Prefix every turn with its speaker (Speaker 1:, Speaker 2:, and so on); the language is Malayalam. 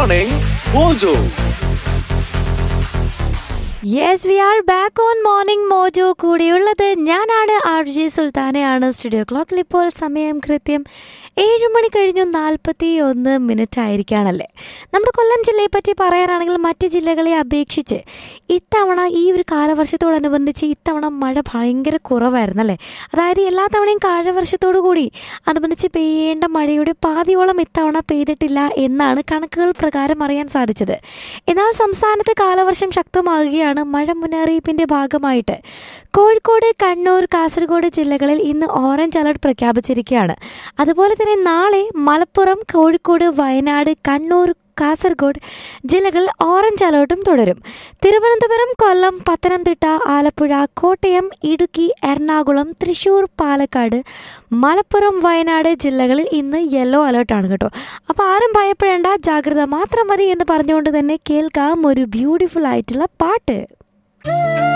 Speaker 1: Morning Mojo.
Speaker 2: Yes we are back on morning mojo കൂടിയുള്ളത് ഞാനാണ് ആർ ജി സുൽത്താനയാണ് സ്റ്റുഡിയോ ക്ലോക്കിൽ ഇപ്പോൾ സമയം കൃത്യം ഏഴ് മണി കഴിഞ്ഞു നാൽപ്പത്തി ഒന്ന് മിനിറ്റ് ആയിരിക്കുകയാണല്ലേ നമ്മുടെ കൊല്ലം ജില്ലയെ പറ്റി പറയാനാണെങ്കിൽ മറ്റ് ജില്ലകളെ അപേക്ഷിച്ച് ഇത്തവണ ഈ ഒരു കാലവർഷത്തോടനുബന്ധിച്ച് ഇത്തവണ മഴ ഭയങ്കര കുറവായിരുന്നല്ലേ അതായത് എല്ലാ തവണയും കാലവർഷത്തോടു കൂടി അനുബന്ധിച്ച് പെയ്യേണ്ട മഴയുടെ പാതിയോളം ഇത്തവണ പെയ്തിട്ടില്ല എന്നാണ് കണക്കുകൾ പ്രകാരം അറിയാൻ സാധിച്ചത് എന്നാൽ സംസ്ഥാനത്ത് കാലവർഷം ശക്തമാകുകയാണ് മഴ മുന്നറിയിപ്പിന്റെ ഭാഗമായിട്ട് കോഴിക്കോട് കണ്ണൂർ കാസർഗോഡ് ജില്ലകളിൽ ഇന്ന് ഓറഞ്ച് അലർട്ട് പ്രഖ്യാപിച്ചിരിക്കുകയാണ് അതുപോലെ തന്നെ നാളെ മലപ്പുറം കോഴിക്കോട് വയനാട് കണ്ണൂർ കാസർഗോഡ് ജില്ലകളിൽ ഓറഞ്ച് അലർട്ടും തുടരും തിരുവനന്തപുരം കൊല്ലം പത്തനംതിട്ട ആലപ്പുഴ കോട്ടയം ഇടുക്കി എറണാകുളം തൃശൂർ പാലക്കാട് മലപ്പുറം വയനാട് ജില്ലകളിൽ ഇന്ന് യെല്ലോ അലർട്ടാണ് കേട്ടോ അപ്പോൾ ആരും ഭയപ്പെടേണ്ട ജാഗ്രത മാത്രം മതി എന്ന് പറഞ്ഞുകൊണ്ട് തന്നെ കേൾക്കാം ഒരു ബ്യൂട്ടിഫുൾ ആയിട്ടുള്ള പാട്ട്